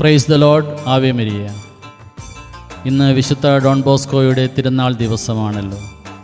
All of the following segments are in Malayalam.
price the lord ave Maria ഇന്ന് വിശുദ്ധ ഡോൺ ബോസ്കോയുടെ തിരുനാൾ ദിവസമാണല്ലോ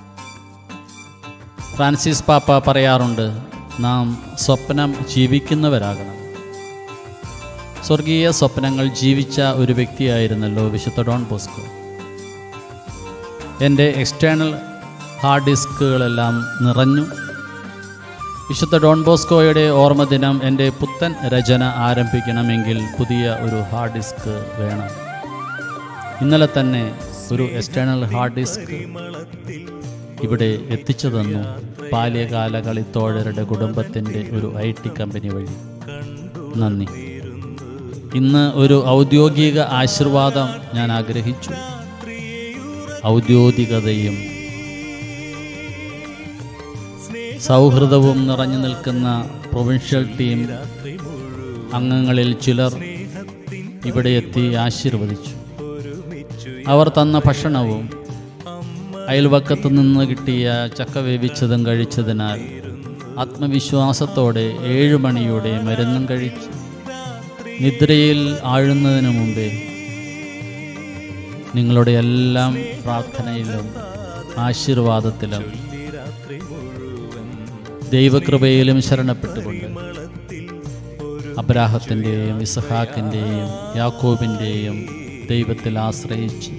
ഫ്രാൻസിസ് പാപ്പ പറയാറുണ്ട് നാം സ്വപ്നം ജീവിക്കുന്നവരാകണം സ്വർഗീയ സ്വപ്നങ്ങൾ ജീവിച്ച ഒരു വ്യക്തിയായിരുന്നല്ലോ വിശുദ്ധ ഡോൺ ബോസ്കോ എൻ്റെ എക്സ്റ്റേണൽ ഹാർഡ് ഡിസ്കുകളെല്ലാം നിറഞ്ഞു വിശുദ്ധ ഡോൺ ബോസ്കോയുടെ ഓർമ്മ ദിനം എൻ്റെ പുത്തൻ രചന ആരംഭിക്കണമെങ്കിൽ പുതിയ ഒരു ഹാർഡ് ഡിസ്ക് വേണം ഇന്നലെ തന്നെ ഒരു എക്സ്റ്റേണൽ ഹാർഡ് ഡിസ്ക് ഇവിടെ എത്തിച്ചു തന്നു ബാല്യകാല കളിത്തോഴരുടെ കുടുംബത്തിൻ്റെ ഒരു ഐ ടി കമ്പനി വഴി നന്ദി ഇന്ന് ഒരു ഔദ്യോഗിക ആശീർവാദം ഞാൻ ആഗ്രഹിച്ചു ഔദ്യോഗികതയും സൗഹൃദവും നിറഞ്ഞു നിൽക്കുന്ന പ്രൊവിൻഷ്യൽ ടീം അംഗങ്ങളിൽ ചിലർ ഇവിടെ എത്തി ആശീർവദിച്ചു അവർ തന്ന ഭക്ഷണവും അയൽവക്കത്ത് നിന്ന് കിട്ടിയ ചക്ക വേവിച്ചതും കഴിച്ചതിനാൽ ആത്മവിശ്വാസത്തോടെ ഏഴു മണിയോടെ മരുന്നും കഴിച്ച് നിദ്രയിൽ ആഴുന്നതിന് മുമ്പേ നിങ്ങളുടെ എല്ലാം പ്രാർത്ഥനയിലും ആശീർവാദത്തിലും ദൈവകൃപയിലും ശരണപ്പെട്ടുകൊണ്ട് അബ്രാഹത്തിൻ്റെയും ഇസഹാക്കിൻ്റെയും യാക്കോബിൻ്റെയും ദൈവത്തിൽ ആശ്രയിച്ച്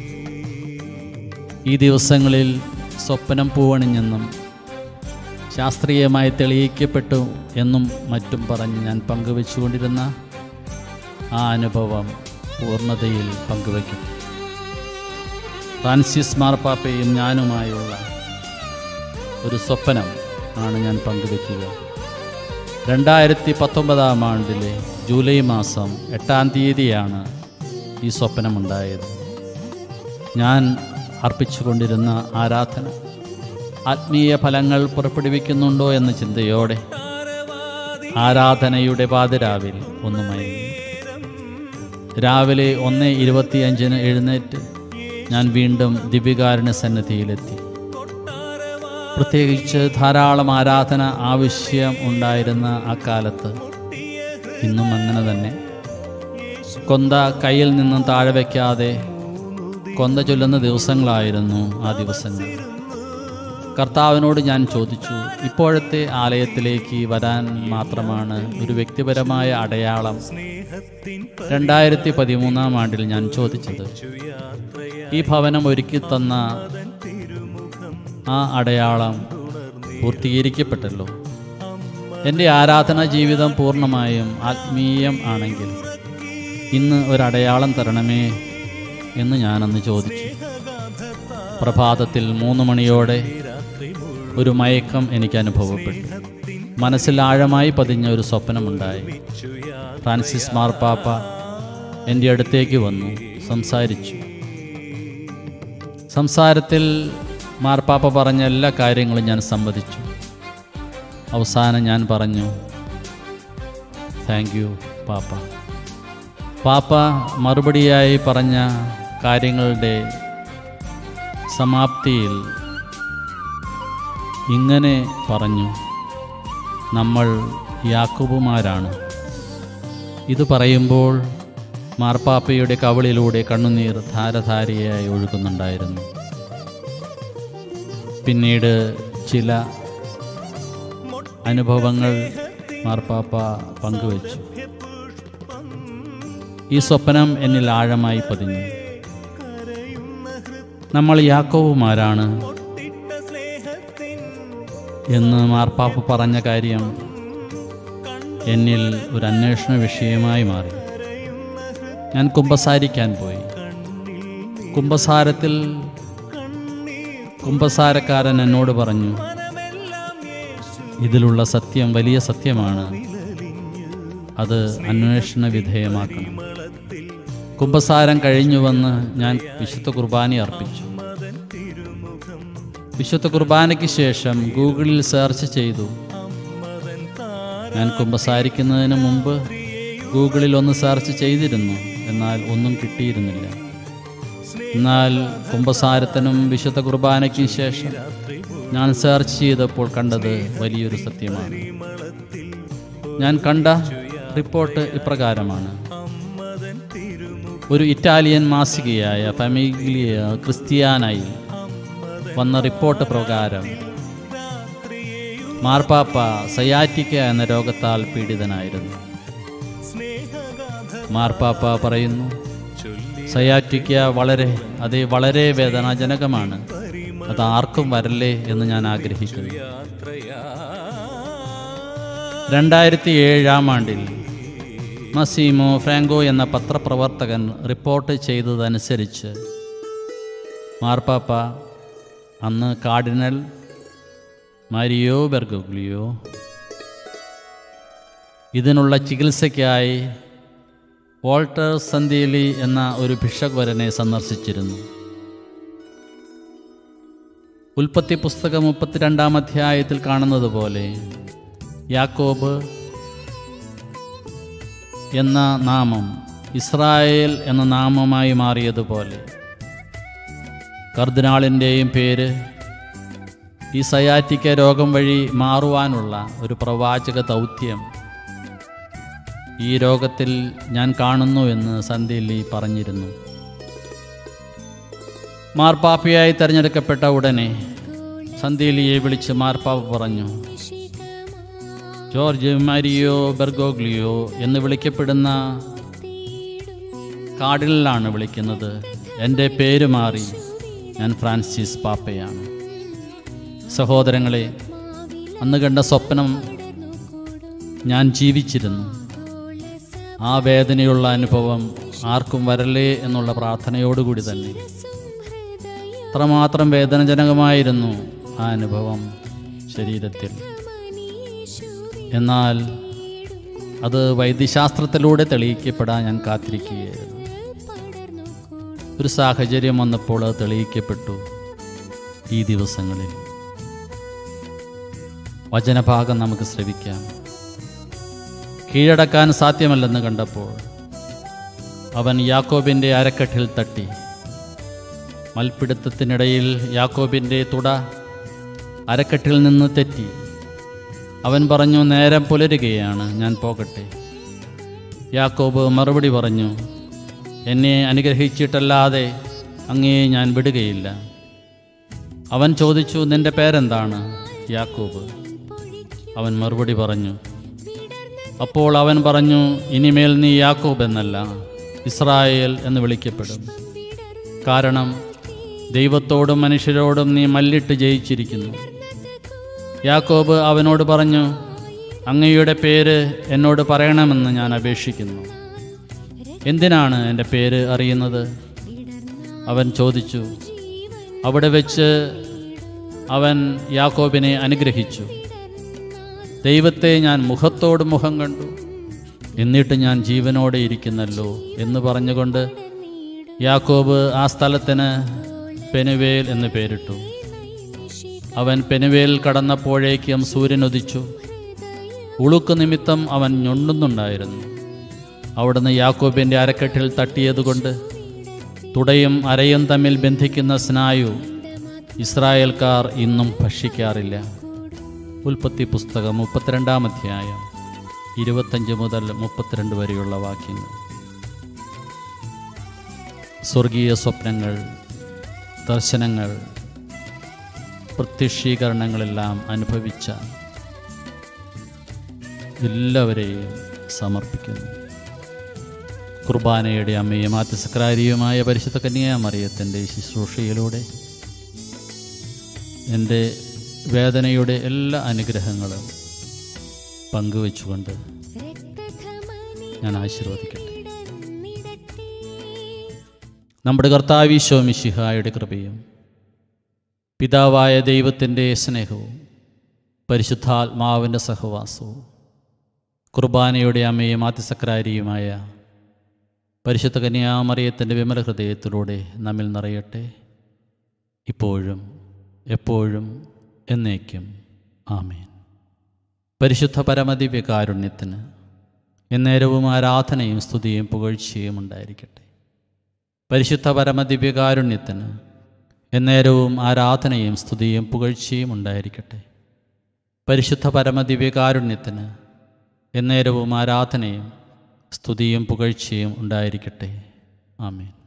ഈ ദിവസങ്ങളിൽ സ്വപ്നം പൂവണിഞ്ഞെന്നും ശാസ്ത്രീയമായി തെളിയിക്കപ്പെട്ടു എന്നും മറ്റും പറഞ്ഞ് ഞാൻ പങ്കുവെച്ചുകൊണ്ടിരുന്ന ആ അനുഭവം പൂർണ്ണതയിൽ പങ്കുവയ്ക്കും ഫ്രാൻസിസ് മാർപ്പാപ്പയും ഞാനുമായുള്ള ഒരു സ്വപ്നം ആണ് ഞാൻ പങ്കുവെക്കുക രണ്ടായിരത്തി പത്തൊമ്പതാം ആണ്ടിലെ ജൂലൈ മാസം എട്ടാം തീയതിയാണ് ഈ സ്വപ്നമുണ്ടായത് ഞാൻ അർപ്പിച്ചുകൊണ്ടിരുന്ന ആരാധന ആത്മീയ ഫലങ്ങൾ പുറപ്പെടുവിക്കുന്നുണ്ടോ എന്ന ചിന്തയോടെ ആരാധനയുടെ പാതിരാവിൽ ഒന്നുമായി രാവിലെ ഒന്ന് ഇരുപത്തിയഞ്ചിന് എഴുന്നേറ്റ് ഞാൻ വീണ്ടും ദിപികാരുണ്യ സന്നിധിയിലെത്തി പ്രത്യേകിച്ച് ധാരാളം ആരാധന ആവശ്യം ഉണ്ടായിരുന്ന ആ കാലത്ത് ഇന്നും അങ്ങനെ തന്നെ കൊന്ത കയ്യിൽ നിന്നും താഴെ വയ്ക്കാതെ കൊന്ത ചൊല്ലുന്ന ദിവസങ്ങളായിരുന്നു ആ ദിവസങ്ങൾ കർത്താവിനോട് ഞാൻ ചോദിച്ചു ഇപ്പോഴത്തെ ആലയത്തിലേക്ക് വരാൻ മാത്രമാണ് ഒരു വ്യക്തിപരമായ അടയാളം രണ്ടായിരത്തി പതിമൂന്നാം ആണ്ടിൽ ഞാൻ ചോദിച്ചത് ഈ ഭവനം ഒരുക്കി തന്ന ആ അടയാളം പൂർത്തീകരിക്കപ്പെട്ടല്ലോ എൻ്റെ ആരാധനാ ജീവിതം പൂർണ്ണമായും ആത്മീയം ആണെങ്കിൽ ഇന്ന് ഒരടയാളം തരണമേ എന്ന് ഞാനന്ന് ചോദിച്ചു പ്രഭാതത്തിൽ മൂന്ന് മണിയോടെ ഒരു മയക്കം എനിക്ക് അനുഭവപ്പെട്ടു മനസ്സിൽ ആഴമായി പതിഞ്ഞ ഒരു സ്വപ്നമുണ്ടായി ഫ്രാൻസിസ് മാർപ്പാപ്പ എൻ്റെ അടുത്തേക്ക് വന്നു സംസാരിച്ചു സംസാരത്തിൽ മാർപ്പാപ്പ പറഞ്ഞ എല്ലാ കാര്യങ്ങളും ഞാൻ സമ്മതിച്ചു അവസാനം ഞാൻ പറഞ്ഞു താങ്ക് യു പാപ്പ പാപ്പ മറുപടിയായി പറഞ്ഞ കാര്യങ്ങളുടെ സമാപ്തിയിൽ ഇങ്ങനെ പറഞ്ഞു നമ്മൾ യാക്കോബുമാരാണ് ഇത് പറയുമ്പോൾ മാർപ്പാപ്പയുടെ കവിളിലൂടെ കണ്ണുനീർ ധാരധാരയായി ഒഴുകുന്നുണ്ടായിരുന്നു പിന്നീട് ചില അനുഭവങ്ങൾ മാർപ്പാപ്പ പങ്കുവച്ചു ഈ സ്വപ്നം എന്നിൽ ആഴമായി പതിഞ്ഞു നമ്മൾ യാക്കോവുമാരാണ് എന്ന് മാർപ്പാപ്പ പറഞ്ഞ കാര്യം എന്നിൽ ഒരു അന്വേഷണ വിഷയമായി മാറി ഞാൻ കുമ്പസാരിക്കാൻ പോയി കുമ്പസാരത്തിൽ കുമ്പസാരക്കാരൻ എന്നോട് പറഞ്ഞു ഇതിലുള്ള സത്യം വലിയ സത്യമാണ് അത് അന്വേഷണ വിധേയമാക്കണം കുമ്പസാരം കഴിഞ്ഞുവന്ന് ഞാൻ വിശുദ്ധ കുർബാന അർപ്പിച്ചു വിശുദ്ധ കുർബാനയ്ക്ക് ശേഷം ഗൂഗിളിൽ സെർച്ച് ചെയ്തു ഞാൻ കുമ്പസാരിക്കുന്നതിന് മുമ്പ് ഗൂഗിളിൽ ഒന്ന് സെർച്ച് ചെയ്തിരുന്നു എന്നാൽ ഒന്നും കിട്ടിയിരുന്നില്ല എന്നാൽ കുംഭസാരത്തിനും വിശുദ്ധ കുർബാനയ്ക്കും ശേഷം ഞാൻ സെർച്ച് ചെയ്തപ്പോൾ കണ്ടത് വലിയൊരു സത്യമാണ് ഞാൻ കണ്ട റിപ്പോർട്ട് ഇപ്രകാരമാണ് ഒരു ഇറ്റാലിയൻ മാസികയായ ഫമിലിയ ക്രിസ്ത്യാനായി വന്ന റിപ്പോർട്ട് പ്രകാരം മാർപ്പാപ്പ സയാറ്റിക്ക എന്ന രോഗത്താൽ പീഡിതനായിരുന്നു മാർപ്പാപ്പ പറയുന്നു സയാറ്റിക്ക വളരെ അത് വളരെ വേദനാജനകമാണ് അത് ആർക്കും വരല്ലേ എന്ന് ഞാൻ ആഗ്രഹിക്കുന്നു രണ്ടായിരത്തി ഏഴാം ആണ്ടിൽ മസീമോ ഫ്രാങ്കോ എന്ന പത്രപ്രവർത്തകൻ റിപ്പോർട്ട് ചെയ്തതനുസരിച്ച് മാർപ്പാപ്പ അന്ന് കാർഡിനൽ മാരിയോ ബെർഗുഗ്ലിയോ ഇതിനുള്ള ചികിത്സയ്ക്കായി വോൾട്ടർ സന്ധ്യലി എന്ന ഒരു ഭിഷഗ്വരനെ സന്ദർശിച്ചിരുന്നു ഉൽപ്പത്തി പുസ്തകം മുപ്പത്തിരണ്ടാം അധ്യായത്തിൽ കാണുന്നത് പോലെ യാക്കോബ് എന്ന നാമം ഇസ്രായേൽ എന്ന നാമമായി മാറിയതുപോലെ കർദിനാളിൻ്റെയും പേര് ഈ സയാറ്റിക്ക രോഗം വഴി മാറുവാനുള്ള ഒരു പ്രവാചക ദൗത്യം ഈ രോഗത്തിൽ ഞാൻ കാണുന്നു എന്ന് സന്ധ്യലി പറഞ്ഞിരുന്നു മാർപ്പാപ്പയായി തിരഞ്ഞെടുക്കപ്പെട്ട ഉടനെ സന്ധ്യലിയെ വിളിച്ച് മാർപ്പാപ്പ പറഞ്ഞു ജോർജ് മാരിയോ ബെർഗോഗ്ലിയോ എന്ന് വിളിക്കപ്പെടുന്ന കാർഡിനലാണ് വിളിക്കുന്നത് എൻ്റെ പേര് മാറി ഞാൻ ഫ്രാൻസിസ് പാപ്പയാണ് സഹോദരങ്ങളെ അന്ന് കണ്ട സ്വപ്നം ഞാൻ ജീവിച്ചിരുന്നു ആ വേദനയുള്ള അനുഭവം ആർക്കും വരല്ലേ എന്നുള്ള പ്രാർത്ഥനയോടുകൂടി തന്നെ അത്രമാത്രം വേദനജനകമായിരുന്നു ആ അനുഭവം ശരീരത്തിൽ എന്നാൽ അത് വൈദ്യശാസ്ത്രത്തിലൂടെ തെളിയിക്കപ്പെടാൻ ഞാൻ കാത്തിരിക്കുകയായിരുന്നു ഒരു സാഹചര്യം വന്നപ്പോൾ അത് തെളിയിക്കപ്പെട്ടു ഈ ദിവസങ്ങളിൽ വചനഭാഗം നമുക്ക് ശ്രവിക്കാം കീഴടക്കാൻ സാധ്യമല്ലെന്ന് കണ്ടപ്പോൾ അവൻ യാക്കോബിൻ്റെ അരക്കെട്ടിൽ തട്ടി മൽപ്പിടുത്തത്തിനിടയിൽ യാക്കോബിൻ്റെ തുട അരക്കെട്ടിൽ നിന്ന് തെറ്റി അവൻ പറഞ്ഞു നേരം പുലരുകയാണ് ഞാൻ പോകട്ടെ യാക്കോബ് മറുപടി പറഞ്ഞു എന്നെ അനുഗ്രഹിച്ചിട്ടല്ലാതെ അങ്ങേ ഞാൻ വിടുകയില്ല അവൻ ചോദിച്ചു നിന്റെ പേരെന്താണ് യാക്കോബ് അവൻ മറുപടി പറഞ്ഞു അപ്പോൾ അവൻ പറഞ്ഞു ഇനിമേൽ നീ യാക്കോബ് എന്നല്ല ഇസ്രായേൽ എന്ന് വിളിക്കപ്പെടും കാരണം ദൈവത്തോടും മനുഷ്യരോടും നീ മല്ലിട്ട് ജയിച്ചിരിക്കുന്നു യാക്കോബ് അവനോട് പറഞ്ഞു അങ്ങയുടെ പേര് എന്നോട് പറയണമെന്ന് ഞാൻ അപേക്ഷിക്കുന്നു എന്തിനാണ് എൻ്റെ പേര് അറിയുന്നത് അവൻ ചോദിച്ചു അവിടെ വെച്ച് അവൻ യാക്കോബിനെ അനുഗ്രഹിച്ചു ദൈവത്തെ ഞാൻ മുഖത്തോട് മുഖം കണ്ടു എന്നിട്ട് ഞാൻ ജീവനോടെ ഇരിക്കുന്നല്ലോ എന്ന് പറഞ്ഞുകൊണ്ട് യാക്കോബ് ആ സ്ഥലത്തിന് പെനുവേൽ എന്ന് പേരിട്ടു അവൻ പെനുവേൽ കടന്നപ്പോഴേക്കും സൂര്യൻ ഉദിച്ചു ഉളുക്ക് നിമിത്തം അവൻ ഞൊണ്ടുന്നുണ്ടായിരുന്നു അവിടുന്ന് യാക്കോബിൻ്റെ അരക്കെട്ടിൽ തട്ടിയതുകൊണ്ട് തുടയും അരയും തമ്മിൽ ബന്ധിക്കുന്ന സ്നായു ഇസ്രായേൽക്കാർ ഇന്നും ഭക്ഷിക്കാറില്ല ഉൽപ്പത്തി പുസ്തകം മുപ്പത്തിരണ്ടാം അധ്യായം ഇരുപത്തഞ്ച് മുതൽ മുപ്പത്തിരണ്ട് വരെയുള്ള വാക്യങ്ങൾ സ്വർഗീയ സ്വപ്നങ്ങൾ ദർശനങ്ങൾ പ്രത്യക്ഷീകരണങ്ങളെല്ലാം അനുഭവിച്ച എല്ലാവരെയും സമർപ്പിക്കുന്നു കുർബാനയുടെ അമ്മയും ആത്യസക്രാരിയുമായ പരിശുദ്ധ കന്യാമറിയത്തിൻ്റെ ശുശ്രൂഷയിലൂടെ എൻ്റെ വേദനയുടെ എല്ലാ അനുഗ്രഹങ്ങളും പങ്കുവെച്ചുകൊണ്ട് ഞാൻ ആശീർവദിക്കട്ടെ നമ്മുടെ കർത്താവീശോ മിശിഹായുടെ കൃപയും പിതാവായ ദൈവത്തിൻ്റെ സ്നേഹവും പരിശുദ്ധാത്മാവിൻ്റെ സഹവാസവും കുർബാനയുടെ അമ്മയും ആത്യസക്രാരിയുമായ പരിശുദ്ധ കന്യാമറിയത്തിൻ്റെ വിമല ഹൃദയത്തിലൂടെ നമ്മിൽ നിറയട്ടെ ഇപ്പോഴും എപ്പോഴും എന്നേക്കും ആമേൻ പരിശുദ്ധ പരമദിവ്യ കാരുണ്യത്തിന് എന്നേരവും ആരാധനയും സ്തുതിയും പുകഴ്ചയും ഉണ്ടായിരിക്കട്ടെ പരിശുദ്ധ പരമദിവ്യ കാരുണ്യത്തിന് എന്നേരവും ആരാധനയും സ്തുതിയും പുകഴ്ചയും ഉണ്ടായിരിക്കട്ടെ പരിശുദ്ധ പരമദിവ്യ കാരുണ്യത്തിന് എന്നേരവും ആരാധനയും സ്തുതിയും പുകഴ്ചയും ഉണ്ടായിരിക്കട്ടെ ആമേൻ